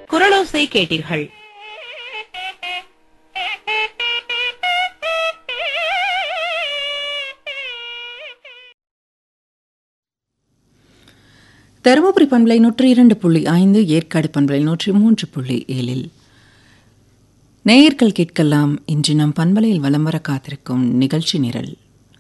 குரலோசை கேட்டீர்கள் தருமபுரி பண்பலை நூற்றி இரண்டு புள்ளி ஐந்து ஏற்காடு பண்பலை நூற்றி மூன்று புள்ளி ஏழில் நேயர்கள் கேட்கலாம் இன்று நம் பண்பலையில் வலம் வர காத்திருக்கும் நிகழ்ச்சி நிரல்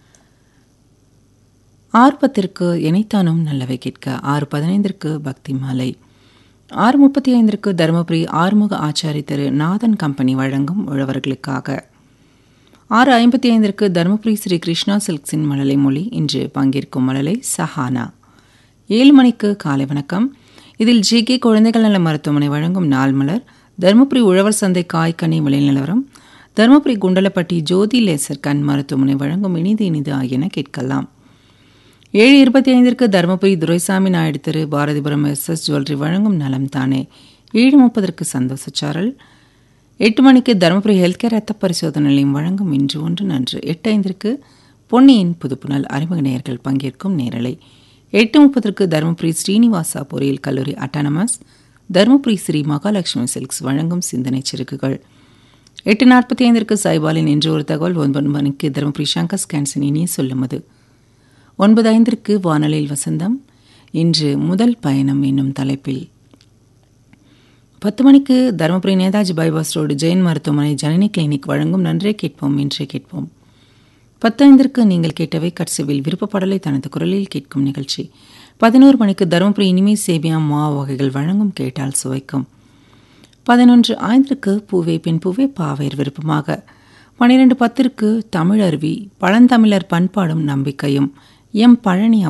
ஆர்ப்பத்திற்கு இணைத்தானும் நல்லவை கேட்க ஆறு பதினைந்திற்கு பக்தி மாலை ஆறு முப்பத்தி ஐந்திற்கு தருமபுரி ஆறுமுக ஆச்சாரி திரு நாதன் கம்பெனி வழங்கும் உழவர்களுக்காக ஆறு ஐம்பத்தி ஐந்திற்கு தருமபுரி ஸ்ரீ கிருஷ்ணா சில்க்ஸின் மழலை மொழி இன்று பங்கேற்கும் மழலை சஹானா ஏழு மணிக்கு காலை வணக்கம் இதில் ஜி கே குழந்தைகள் நல மருத்துவமனை வழங்கும் நாள் மலர் தருமபுரி உழவர் சந்தை காய்கனி விலை நிலவரம் தருமபுரி குண்டலப்பட்டி ஜோதி லேசர் கண் மருத்துவமனை வழங்கும் இனிது இனிது ஆகியன கேட்கலாம் ஏழு இருபத்தி ஐந்திற்கு Dharmapuri Duraisamy Naidu Thiru Bharathipuram S S jewellery வழங்கும் நலம் தானே ஏழு முப்பதற்கு சந்தோஷச்சாரல் எட்டு மணிக்கு தருமபுரி ஹெல்த் கேர் ரத்த பரிசோதனை நிலையம் வழங்கும் இன்று ஒன்று நன்று எட்டு ஐந்திற்கு பொன்னியின் புதுப்புணல் அறிமுக நேயர்கள் பங்கேற்கும் நேரலை எட்டு முப்பதற்கு தருமபுரி ஸ்ரீனிவாசா பொறியியல் கல்லூரி அட்டானமஸ் தருமபுரி ஸ்ரீ மகாலட்சுமி சில்க்ஸ் வழங்கும் சிந்தனை சிறுக்குகள் எட்டு நாற்பத்தி ஐந்திற்கு சைபாலின் என்று ஒரு தகவல் ஒன்பது மணிக்கு தருமபுரி சங்கர் ஸ்கேன்சன் இனிய சொல்லுமது ஒன்பது ஐந்திற்கு வானொலியில் வசந்தம் இன்று முதல் பயணம் என்னும் தலைப்பில் பத்து மணிக்கு தருமபுரி நேதாஜி பைபாஸ் ரோடு ஜெயின் மருத்துவமனை ஜனனி கிளினிக் வழங்கும் நன்றே கேட்போம் இன்றே கேட்போம் பத்தைந்திற்கு நீங்கள் கேட்டவை கட்சிவில் விருப்பப்படலை தனது குரலில் கேட்கும் நிகழ்ச்சி பதினோரு மணிக்கு தருமபுரி இனிமை சேபியா மா வகைகள் வழங்கும் கேட்டால் சுவைக்கும் பதினொன்று ஐந்திற்கு பூவே பின் பூவே பாவையர் விருப்பமாக பனிரெண்டு பத்திற்கு தமிழருவி பழந்தமிழர் பண்பாடும் நம்பிக்கையும் எம் பழனி